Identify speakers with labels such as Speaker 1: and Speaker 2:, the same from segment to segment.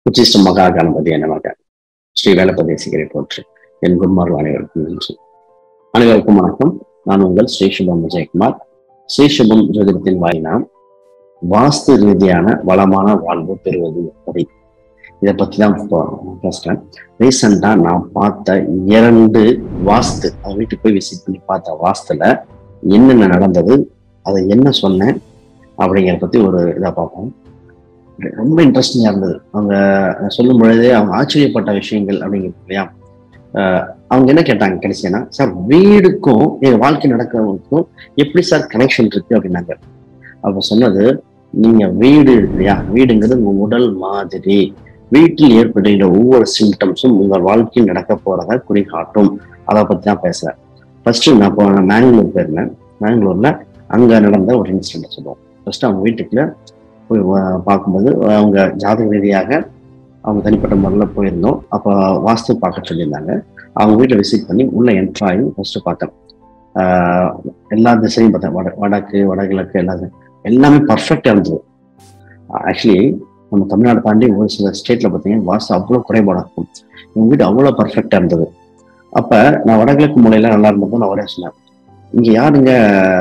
Speaker 1: உச்சிஷ்ட மகா கணபதி நமக ஸ்ரீ வேலப்பதி சிகரை போற்று என் குருமார்கள் அனைவருக்கும் நன்றி அனைவருக்கும் வணக்கம் நான் உங்கள் ஸ்ரீ சுபம் விஜயகுமார் ஸ்ரீ சுபம் ஜோதிடத்தின் வாயினாம் வாஸ்து ரீதியான வளமான வாழ்வு பெறுவது எப்படி இதை பத்தி தான் இப்போ பேசுறேன் ரீசெண்டா நான் பார்த்த இரண்டு வாஸ்து அது வீட்டுக்கு போய் விசிட் பண்ணி பார்த்த வாஸ்துல என்னென்ன நடந்தது அதை என்ன சொன்னேன் அப்படிங்கிறத பத்தி ஒரு இதாக பார்ப்போம் ரொம்ப இன்ட்ரெஸ்டிங்கா இருந்தது அவங்க சொல்லும் பொழுதே அவங்க ஆச்சரியப்பட்ட விஷயங்கள் அப்படிங்கிறது இல்லையா ஆஹ் அவங்க என்ன கேட்டாங்க கடைசியா சார் வீடுக்கும் எங்க வாழ்க்கை நடக்கிறவங்களுக்கும் எப்படி சார் கனெக்ஷன் இருக்கு அப்படின்னாங்க அப்ப சொன்னது நீங்க வீடு இருக்கு இல்லையா வீடுங்கிறது உங்க உடல் மாதிரி வீட்டில் ஏற்படுகிற ஒவ்வொரு சிம்டம்ஸும் உங்கள் வாழ்க்கையில் நடக்க போறத குறிகாட்டும் அதை பத்தி தான் பேசுறேன் ஃபர்ஸ்ட் நான் இப்போ நான் மேங்களூர் போயிருந்தேன் மேங்களூர்ல அங்க நடந்த ஒரு இன்சிடென்ட் சொல்லுவோம் ஃபர்ஸ்ட் அவங்க வீட்டுக்குள்ள போய் வா- பார்க்கும்போது அவங்க ஜாதக ரீதியாக அவங்க தனிப்பட்ட முறையில் போயிருந்தோம் அப்போ வாஸ்து பார்க்க சொல்லியிருந்தாங்க அவங்க வீட்டில் விசிட் பண்ணி உள்ள என்ட்ரு ஆகி ஃபர்ஸ்ட் பார்த்தேன் ஆஹ் எல்லா திசையும் பார்த்தேன் வட வடக்கு வடகிழக்கு எல்லா எல்லாமே பர்ஃபெக்டாக இருந்தது ஆக்சுவலி நம்ம தமிழ்நாடு தாண்டி ஒரு சில ஸ்டேட்ல பார்த்தீங்கன்னா வாஸ்து அவ்வளோ குறைபாடாக இருக்கும் எங்கள் வீடு அவ்வளோ பர்ஃபெக்டாக இருந்தது அப்போ நான் வடகிழக்கு மூலையில நல்லா இருந்தப்போ நான் ஒரே சொன்னேன் இங்கே யாருங்க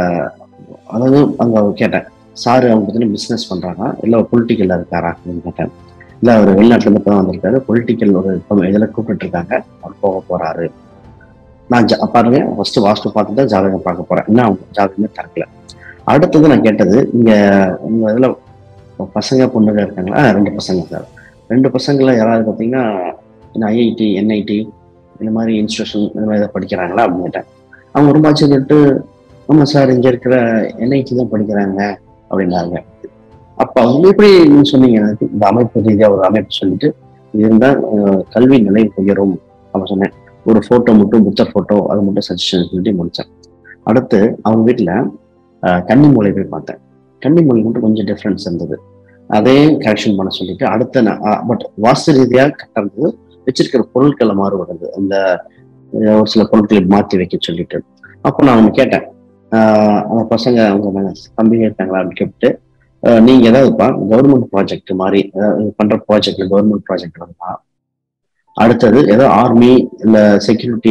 Speaker 1: அதாவது அங்கே கேட்டேன் சார் அவங்க பார்த்தீங்கன்னா பிஸ்னஸ் பண்ணுறாங்க இல்லை பொலிட்டிக்கலில் இருக்காரா அப்படின்னு கேட்டேன் இல்லை அவர் வெளிநாட்டுல இருந்து இப்போ வந்திருக்காரு பொலிட்டிக்கல் ஒரு இதில் கூப்பிட்டு இருக்காங்க அவர் போக போறாரு நான் ஜா- பாருங்க ஃபர்ஸ்ட் வாஸ்து பார்த்துட்டு தான் ஜாதகம் பார்க்க போறேன் இன்னும் அவங்க ஜாதகமே திறக்கல அடுத்தது நான் கேட்டது இங்க உங்க இதுல பசங்க பொண்ணுங்க இருக்காங்களா ஆ, ரெண்டு பசங்க சார் ரெண்டு பசங்கள யாராவது பார்த்தீங்கன்னா ஐஐடி என்ஐடி இந்த மாதிரி இன்ஸ்டியூஷன் இந்த மாதிரி ஏதாவது படிக்கிறாங்களா அப்படின்னு கேட்டேன் அவங்க ரொம்ப ஆச்சரியப்பட்டு ஆமா சார் இங்க இருக்கிற என்ஐடி தான் படிக்கிறாங்க அப்படின்னாங்க அப்ப அவங்க எப்படி நீங்க சொன்னீங்க எனக்கு இந்த அமைப்பு ரீதியா ஒரு அமைப்பு சொல்லிட்டு இது இருந்தா அஹ், கல்வி நிலை உயரும் அப்ப சொன்னேன் ஒரு போட்டோ மட்டும் புத்தர் போட்டோ அது மட்டும் சஜஷன் சொல்லிட்டு முடிச்சேன் அடுத்து அவங்க வீட்டுல அஹ், கன்னி மூலை போய் பார்த்தேன் கன்னி மூலை மட்டும் கொஞ்சம் டிஃப்ரென்ஸ் இருந்தது அதையும் கரெக்ஷன் பண்ண சொல்லிட்டு அடுத்த பட் வாஸ்து ரீதியா கரெக்டாக இருந்தது வச்சிருக்கிற பொருட்களை மாறுபடுது அந்த அஹ், ஒரு சில பொருட்களை மாற்றி வைக்க சொல்லிட்டு அப்போ நான் அவங்க கேட்டேன் ஆஹ் அந்த பசங்க அவங்க நாங்க தம்பிங்க இருக்காங்களா அப்படின்னு கேட்டு ஆஹ் நீங்க ஏதாவதுப்பா கவர்மெண்ட் ப்ராஜெக்ட் மாதிரி ஏதாவது பண்ற ப்ராஜெக்ட்ல கவர்மெண்ட் ப்ராஜெக்ட் வந்தா அடுத்தது ஏதோ ஆர்மி இல்ல செக்யூரிட்டி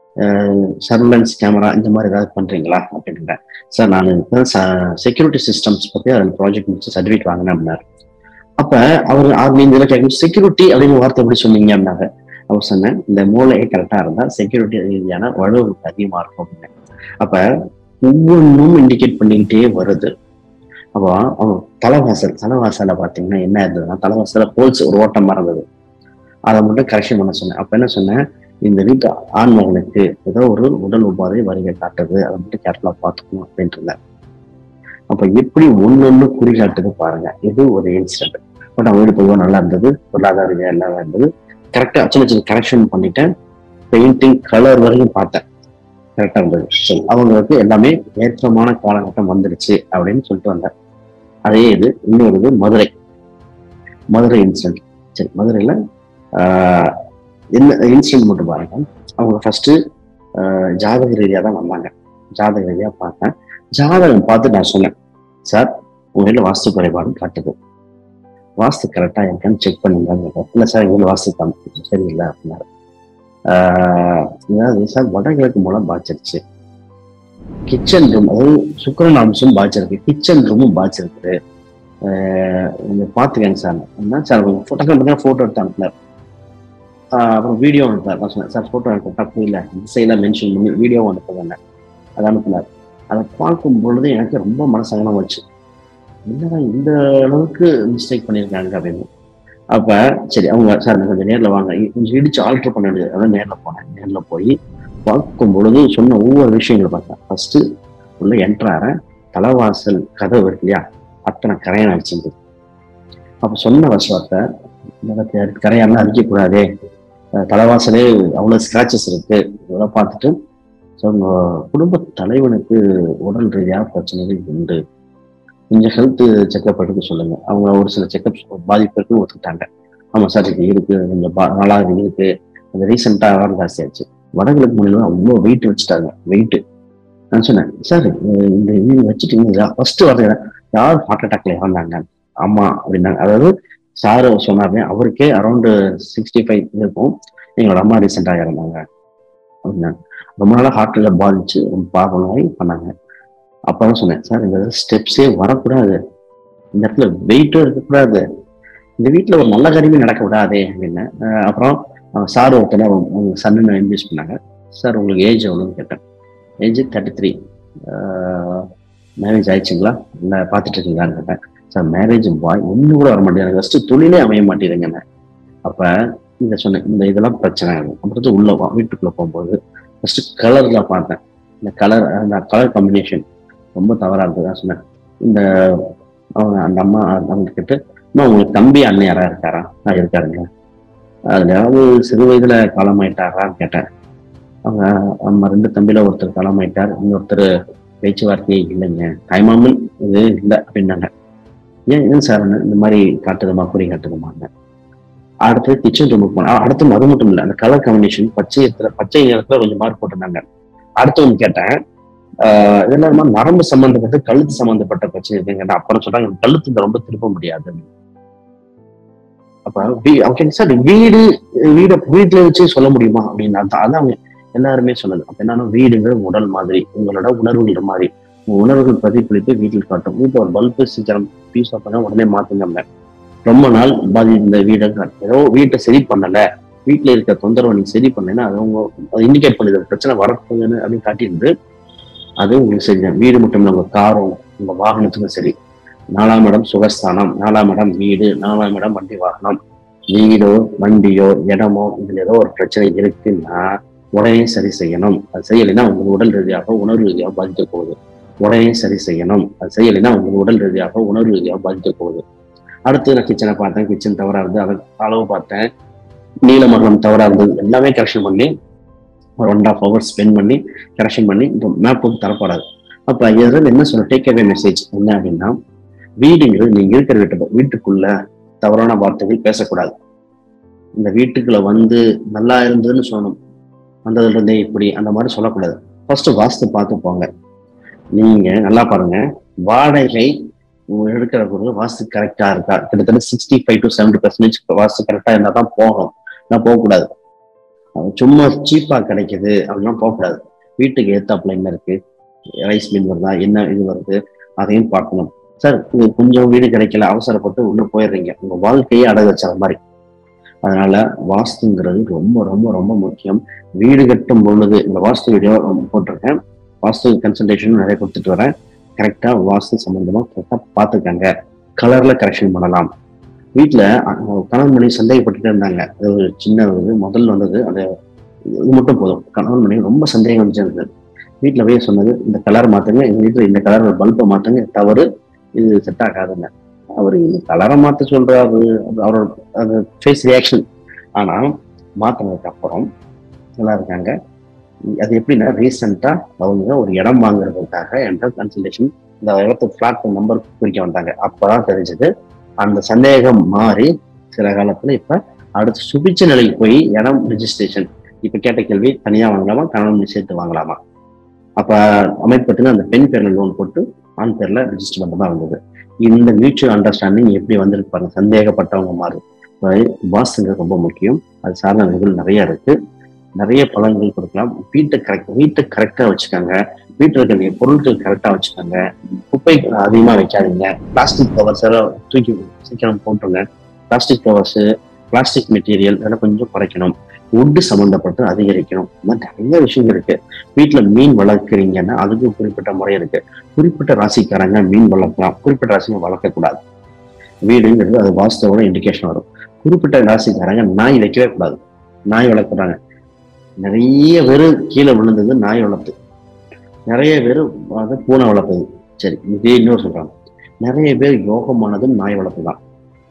Speaker 1: சர்வலன்ஸ் கேமரா இந்த மாதிரி ஏதாவது பண்றீங்களா அப்படின்றேன் சார் நான் செக்யூரிட்டி சிஸ்டம்ஸ் பத்தி அதில் ப்ராஜெக்ட் முடிச்சு சர்டிஃபிகேட் வாங்கினேன் அப்படின்னாரு அப்ப அவர் ஆர்மி இந்த கேட்கும் செக்யூரிட்டி அப்படின்னு வார்த்தை எப்படி சொன்னீங்க அப்படின்னாங்க அவர் சொன்னேன் இந்த மூளையே கரெக்டா இருந்தா செக்யூரிட்டி ரீதியான வலுவு அதிகமா இருக்கும் அப்படின்னு அப்ப ஒவ்வொன்றும் இண்டிகேட் பண்ணிக்கிட்டே வருது அப்போ அவங்க தலைவாசல் தலைவாசல பாத்தீங்கன்னா என்ன இருந்ததுன்னா தலைவாசல போல்ஸ் ஒரு ஓட்டம் மறந்தது அதை மட்டும் கரெக்ஷன் பண்ண சொன்னேன் அப்ப என்ன சொன்னேன் இந்த வீட்டு ஆண்மகனுக்கு ஏதோ ஒரு உடல் உபாதை வருகை காட்டுது அதை மட்டும் கேர்ஃபுல்லா பார்த்துக்கணும் அப்படின்ட்டு இருந்தேன் அப்ப எப்படி ஒன்னொன்னு குறிகாட்டுது பாருங்க இது ஒரு இன்சிடென்ட் பட் அவங்க வீடு பொதுவாக நல்லா இருந்தது பொருளாதார ரீதியா எல்லாம் இருந்தது கரெக்டா சின்ன சின்ன கரெக்ஷன் பண்ணிட்டேன் பெயிண்டிங் கலர் வரைக்கும் பார்த்தேன் கரெக்டா இருந்தது சரி அவங்களுக்கு எல்லாமே ஏற்றமான காலகட்டம் வந்துடுச்சு அப்படின்னு சொல்லிட்டு வந்தேன் அதே இது இன்னொரு இது மதுரை மதுரை இன்சிடென்ட் சரி மதுரையில ஆஹ், என்ன இன்சிடென்ட் மட்டும் பாருங்க அவங்க ஃபர்ஸ்ட் ஜாதக ரீதியா தான் வந்தாங்க ஜாதக ரீதியா பார்த்தேன் ஜாதகம் பார்த்து நான் சொன்னேன் சார் உங்க வீட்டுல வாஸ்து குறைபாடு காட்டுது வாஸ்து கரெக்டா இருக்கான்னு செக் பண்ணுங்க இல்ல சார் எங்க வீட்டுல வாஸ்து தான் சரியில்லை அப்படின்னாரு ஆஹ் அதாவது சார் வடகிழக்கு மூலம் பாய்ச்சிருச்சு கிச்சன் ரூம் அதாவது சுக்கரன் அம்சம் பாய்ச்சிருக்கு கிச்சன் ரூமும் பாய்ச்சிருக்குது ஆஹ் நீங்க பாத்துக்கங்க சார் என்ன சார் போட்டோ பார்த்தீங்கன்னா போட்டோ எடுத்து அனுப்பினார் ஆஹ் அப்புறம் வீடியோ அனுப்பினார் நான் சொன்னேன் சார் போட்டோ எடுக்க தப்பு இல்லை திசையெல்லாம் மென்ஷன் பண்ணி வீடியோ அனுப்புங்க அதை அனுப்பினார் அதை பார்க்கும் பொழுது எனக்கு ரொம்ப மனசங்கனம் வச்சு என்னடா இந்த அளவுக்கு மிஸ்டேக் பண்ணியிருக்காங்க அப்படின்னு அப்ப சரி அவங்க சார் நான் கொஞ்சம் நேர்ல வாங்க இ- கொஞ்சம் இடிச்சு ஆல்டர் பண்ண வேண்டியது அதான் நேர்ல போனேன் நேர்ல போய் பார்க்கும் பொழுது சொன்ன ஒவ்வொரு விஷயங்களை பார்த்தேன் ஃபர்ஸ்ட் உள்ள என்ட்ராரேன் தலைவாசல் கதவு இருக்கு இல்லையா அத்தனை கரையான் அடிச்சிருந்தது அப்ப சொன்ன வருஷத்தை கரையான்லாம் அடிக்கக்கூடாதே அஹ் தலைவாசலே அவ்வளவு ஸ்கிராச்சஸ் இருக்கு இதெல்லாம் பார்த்துட்டு ஸோ உங்க குடும்ப தலைவனுக்கு உடல் ரீதியாக பிரச்சனைகள் உண்டு கொஞ்சம் ஹெல்த் செக்அப் எடுக்க சொல்லுங்க அவங்க ஒரு சில செக்அப் பாதிப்பு இருக்கு ஒத்துக்கிட்டாங்க ஆமா சார் இது இருக்கு கொஞ்சம் பா- நாளாக இருக்கு அது ரீசெண்டாக வேறு ஜாஸ்தி ஆச்சு வடகிழக்கு மொழியில அவ்வளோ வெயிட் வச்சுட்டாங்க வெயிட் நான் சொன்னேன் சார் இந்த இது வச்சுட்டீங்க ஃபர்ஸ்ட் வர யார் ஹார்ட் அட்டாக்ல இறந்தாங்க ஆமா அப்படின்னாங்க அதாவது சார் சொன்னாரு அவருக்கே அரௌண்டு சிக்ஸ்டி ஃபைவ் இருக்கும் எங்களோட அம்மா ரீசெண்டாக இறந்தாங்க அப்படின்னா ரொம்ப நாளாக ஹார்ட்டில் பாதிச்சு ரொம்ப பார்க்கணும் பண்ணாங்க அப்போ தான் சொன்னேன் சார் இந்த ஸ்டெப்ஸே வரக்கூடாது இந்த இடத்துல வெயிட்டும் இருக்கக்கூடாது இந்த வீட்டில் ஒரு நல்ல காரியமே நடக்க விடாதே அப்படின்னு அஹ் அப்புறம் சார் ஒருத்தர் உங்க சன்னு இன்வெஸ்ட் பண்ணாங்க சார் உங்களுக்கு ஏஜ் எவ்வளோன்னு கேட்டேன் ஏஜ் தேர்ட்டி த்ரீ மேரேஜ் ஆயிடுச்சுங்களா இல்லை பார்த்துட்டு இருக்கீங்களான்னு கேட்டேன் சார் மேரேஜ் பாய் ஒன்று கூட வர மாட்டேங்குது ஃபஸ்ட்டு தொழிலே அமைய மாட்டேங்குதுங்க அப்போ இதை சொன்னேன் இந்த இதெல்லாம் பிரச்சனை ஆகும் அப்புறம் உள்ள வா- வீட்டுக்குள்ள போகும்போது ஃபர்ஸ்ட் கலர்ல பார்த்தேன் இந்த கலர் அந்த கலர் காம்பினேஷன் ரொம்ப தவறா இருக்குதான் சொன்னேன் இந்த அவங்க அந்த அம்மா அவங்க கிட்ட "அம்மா, உங்களுக்கு தம்பி அண்ணன் யாரா இருக்காரா நான் இருக்காருங்க அதுலயாவது சிறு வயதுல காலமாயிட்டாரான்னு கேட்டேன் அவங்க அம்மா ரெண்டு தம்பியில ஒருத்தர் காலமாயிட்டார் இன்னொருத்தர் பேச்சுவார்த்தையே இல்லைங்க தாய்மாமன் இது இல்லை அப்படின்னாங்க ஏன் ஏன் சார் இந்த மாதிரி காட்டுதுமா குறி காட்டுதுமாங்க அடுத்து கிச்சன் ரூமுக்கு போனேன் அ- அடுத்து அது மட்டும் இல்லை அந்த கலர் காம்பினேஷன் பச்சை இடத்துல பச்சை நிறத்துல கொஞ்சம் மார்க் போட்டிருந்தாங்க அடுத்து ஒன்று கேட்டேன் ஆஹ் இதெல்லாம் ரொம்ப நரம்பு சம்பந்தப்பட்ட கழுத்து சம்பந்தப்பட்ட பிரச்சனை இருக்குங்க அப்புறம் சொல்றாங்க கழுத்து இந்த ரொம்ப திருப்ப முடியாது அப்ப வீ- அவங்க கேட்டாங்க, சார் வீடு வீட வீட்டுல வச்சு சொல்ல முடியுமா அப்படின்னு அதான் அதான் அவங்க எல்லாருமே சொன்னது அப்ப என்னன்னா வீடுங்கிறது உடல் மாதிரி உங்களோட உணர்வுகள் மாதிரி உங்க உணர்வுகள் பிரதிபலித்து வீட்டில் காட்டும் வீட்டுல ஒரு பல்பு சீக்கிரம் பீஸ் பண்ணா உடனே மாத்துங்க ரொம்ப நாள் பாதி இந்த வீடை கா- ஏதோ வீட்டை சரி பண்ணல வீட்டுல இருக்க தொந்தரவை நீங்க சரி பண்ணலைன்னா அது உங்க இண்டிகேட் பண்ணுது பிரச்சனை வரப்போகுதுன்னு அப்படின்னு காட்டியிருந்து அது உங்களுக்கு சரி வீடு மட்டும் இல்லை உங்க காரும் உங்க வாகனத்துக்கும் சரி நாலாம் இடம் சுகஸ்தானம் நாலாம் இடம் வீடு நாலாம் இடம் வண்டி வாகனம் வீடோ வண்டியோ இடமோ இதுல ஏதோ ஒரு பிரச்சனை இருக்குன்னா உடனே சரி செய்யணும் அது செய்யலைன்னா உங்க உடல் ரீதியாக உணர்வு ரீதியாக பாதிக்க போகுது உடனே சரி செய்யணும் அது செய்யலைன்னா உங்க உடல் ரீதியாக உணர்வு ரீதியாக பாதிக்க போகுது அடுத்து நான் கிச்சனை பார்த்தேன் கிச்சன் தவறா இருந்து அதை அளவு பார்த்தேன் நீலமரணம் தவறா இருந்தது எல்லாமே கரெக்ஷன் பண்ணி ஒரு ஒன் ஆஃப் ஹவர்ஸ் ஸ்பெண்ட் பண்ணி கரெக்ஷன் பண்ணி இந்த மேப் வந்து தரப்படாது அப்ப இதுல என்ன சொல்ல டேக் அவே மெசேஜ் என்ன அப்படின்னா வீடுங்கிறது நீங்க இருக்கிற வீட்டு வீட்டுக்குள்ள தவறான வார்த்தைகள் பேசக்கூடாது இந்த வீட்டுக்குள்ள வந்து நல்லா இருந்ததுன்னு சொல்லணும் வந்ததுல இருந்தே இப்படி அந்த மாதிரி சொல்லக்கூடாது ஃபர்ஸ்ட் வாஸ்து பார்த்து போங்க நீங்க நல்லா பாருங்க வாடகை எடுக்கிற பொருள் வாஸ்து கரெக்டா இருக்கா கிட்டத்தட்ட sixty five to seventy percentage vastu கரெக்டா இருந்தா தான் போகணும் நான் போகக்கூடாது அது சும்மா சீப்பா கிடைக்குது அப்படிலாம் போகக்கூடாது வீட்டுக்கு ஏத்தாப்புல என்ன இருக்கு ரைஸ் மில் வருதா என்ன இது வருது அதையும் பார்க்கணும் சார் இது கொஞ்சம் வீடு கிடைக்கல அவசரப்பட்டு உள்ள போயிடுறீங்க உங்க வாழ்க்கையே அடகு வச்ச மாதிரி அதனால வாஸ்துங்கிறது ரொம்ப ரொம்ப ரொம்ப முக்கியம் வீடு கட்டும் பொழுது இந்த வாஸ்து வீடியோ போட்டிருக்கேன் வாஸ்து கன்சல்டேஷன் நிறைய கொடுத்துட்டு வரேன் கரெக்டா வாஸ்து சம்பந்தமா கரெக்டா பார்த்துக்கங்க கலர்ல கரெக்ஷன் பண்ணலாம் வீட்டுல அஹ், கணவன் மணி சந்தேகப்பட்டுட்டே இருந்தாங்க அது ஒரு சின்ன இது முதல்ல வந்தது அது இது மட்டும் போதும் கணவன் மணி ரொம்ப சந்தேகம் வந்துச்சு வீட்டுல போய் சொன்னது இந்த கலர் மாத்துங்க எங்க வீட்டுல இந்த கலர் பல்பை மாத்துங்க தவறு இது செட் ஆகாதுங்க அவர் இந்த கலரை மாத்த சொல்றாரு அது அவரோட அது ஃபேஸ் ரியாக்ஷன் ஆனா மாத்தினதுக்கு அப்புறம் நல்லா இருக்காங்க அது எப்படின்னா ரீசெண்டா அவங்க ஒரு இடம் வாங்குறதுக்காக என்ற கன்சல்டேஷன் இந்த இடத்து பிளாட் நம்பர் குறிக்க வந்தாங்க அப்பதான் தெரிஞ்சது அந்த சந்தேகம் மாறி சில காலத்துல இப்ப அடுத்து சுபிச்ச நிலைக்கு போய் இடம் ரிஜிஸ்ட்ரேஷன் இப்ப கேட்ட கேள்வி தனியா வாங்கலாமா கணவன் சேர்த்து வாங்கலாமா அப்ப அமைப்பட்டுன்னு அந்த பெண் பேர்ல லோன் போட்டு ஆண் பேர்ல ரிஜிஸ்டர் பண்ற மாதிரி இருந்தது இந்த மியூச்சுவல் அண்டர்ஸ்டாண்டிங் எப்படி வந்திருக்கு பாருங்க சந்தேகப்பட்டவங்க மாறி வாஸ்துங்க ரொம்ப முக்கியம் அது சார்ந்த நிகழ்வு நிறைய இருக்கு நிறைய பலன்கள் கொடுக்கலாம் வீட்டை கரெக்ட் வீட்டை கரெக்டா வச்சுக்கோங்க வீட்டில் இருக்க பொருட்கள் கரெக்டா வச்சுக்கோங்க குப்பை அதிகமா வைக்காதீங்க பிளாஸ்டிக் கவர்ஸ் எல்லாம் தூக்கி சீக்கிரம் போட்டுருங்க பிளாஸ்டிக் கவர்ஸ் பிளாஸ்டிக் மெட்டீரியல் இதெல்லாம் கொஞ்சம் குறைக்கணும் உட்டு சம்மந்தப்பட்டு அதிகரிக்கணும் இந்த மாதிரி நிறைய விஷயங்கள் இருக்கு வீட்டுல மீன் வளர்க்குறீங்கன்னா அதுக்கு குறிப்பிட்ட முறை இருக்கு குறிப்பிட்ட ராசிக்காரங்க மீன் வளர்க்கலாம் குறிப்பிட்ட ராசிங்க வளர்க்கக்கூடாது வீடுங்கிறது அது வாஸ்தவோட இண்டிகேஷன் வரும் குறிப்பிட்ட ராசிக்காரங்க நாய் வைக்கவே கூடாது நாய் வளர்க்குறாங்க நிறைய பேர் கீழே விழுந்தது நாய் வளர்த்து நிறைய பேர் அது பூனை வளர்த்தது சரி இதே இன்னொரு சொல்றாங்க நிறைய பேர் யோகமானதும் நாய் வளர்ப்பு தான்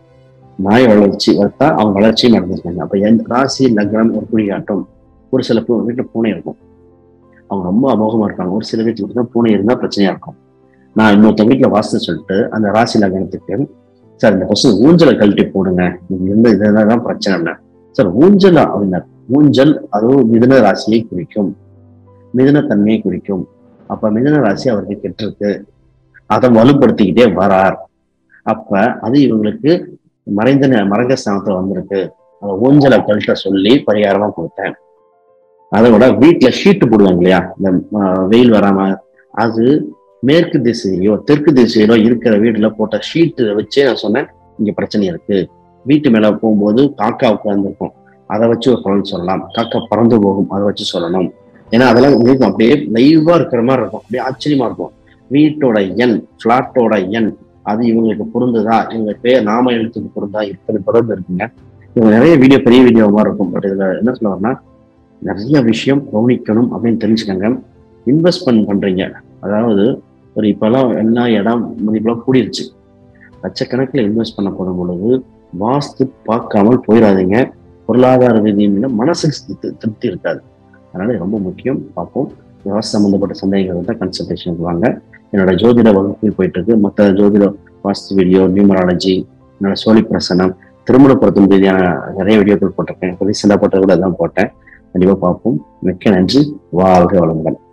Speaker 1: நாய் வளர்ச்சி வளர்த்தா அவங்க வளர்ச்சியும் நடந்திருக்காங்க அப்ப எந்த ராசி லக்னம் ஒரு குழியாட்டம் ஒரு சில பூ வீட்டுல பூனை இருக்கும் அவங்க ரொம்ப அமோகமா இருக்காங்க ஒரு சில வீட்டுல பார்த்தா பூனை இருந்தா பிரச்சனையா இருக்கும் நான் இன்னொருத்த வீட்டுல வாஸ்து சொல்லிட்டு அந்த ராசி லக்னத்துக்கு சார் இந்த கொஸ்டின் ஊஞ்சலை கழட்டி போடுங்க இது இருந்த இதெல்லாம் பிரச்சனை சார் ஊஞ்சல் அப்படின்னா ஊஞ்சல் அதுவும் மிதுன ராசியை குறிக்கும் மிதுன தன்மையை குறிக்கும் அப்ப மிதுன ராசி அவருக்கு கெட்டிருக்கு அதை வலுப்படுத்திக்கிட்டே வரார் அப்ப அது இவங்களுக்கு மறைந்த ந- மரங்க ஸ்தானத்துல வந்திருக்கு அந்த ஊஞ்சலை கழட்ட சொல்லி பரிகாரமா கொடுத்தேன் அதை விட வீட்டுல ஷீட்டு போடுவாங்க இல்லையா இந்த ஆஹ், வெயில் வராம அது மேற்கு திசையிலோ தெற்கு திசையிலோ இருக்கிற வீட்டுல போட்ட ஷீட்டு வச்சே நான் சொன்னேன் இங்க பிரச்சனை இருக்கு வீட்டு மேல போகும்போது காக்கா உட்கார்ந்துருக்கும் அதை வச்சு ஒரு பலன் சொல்லலாம் காக்கா பறந்து போகும் அதை வச்சு சொல்லணும் ஏன்னா அதெல்லாம் உங்களுக்கு அப்படியே லைவா இருக்கிற மாதிரி இருக்கும் அப்படியே ஆச்சரியமா இருக்கும் வீட்டோட எண் பிளாட்டோட எண் அது இவங்களுக்கு பொருந்துதா இவங்க பேர் நாம எழுத்துக்கு பொருந்தா இத்தனை தொடர்பு இருக்குங்க இவங்க நிறைய வீடியோ பெரிய வீடியோ மாதிரி இருக்கும் பட் இதுல என்ன சொல்லுவாருன்னா நிறைய விஷயம் கவனிக்கணும் அப்படின்னு தெரிஞ்சுக்கங்க இன்வெஸ்ட்மெண்ட் பண்றீங்க அதாவது ஒரு இப்பெல்லாம் எல்லா இடம் மதிப்பெல்லாம் கூடிருச்சு லட்சக்கணக்கில் இன்வெஸ்ட் பண்ண போடும் பொழுது வாஸ்து பார்க்காமல் போயிடாதீங்க பொருளாதார ரீதியில் மனசுக்கு திருப்தி- திருப்தி இருக்காது அதனால இது ரொம்ப முக்கியம் பார்ப்போம் வாஸ்து சம்பந்தப்பட்ட சந்தேகங்கள் தான் கன்சல்டேஷன் வாங்க என்னோட ஜோதிட வகுப்பில் போயிட்டு இருக்கு மற்ற ஜோதிட வாஸ்து வீடியோ நியூமராலஜி என்னோட சோழி பிரசனம் திருமண பொருத்தம் ரீதியான நிறைய வீடியோக்கள் போட்டிருக்கேன் ரீசெண்டாக போட்டது கூட அதான் போட்டேன் கண்டிப்பாக பார்ப்போம் மிக்க நன்றி வாழ்க வளமுடன்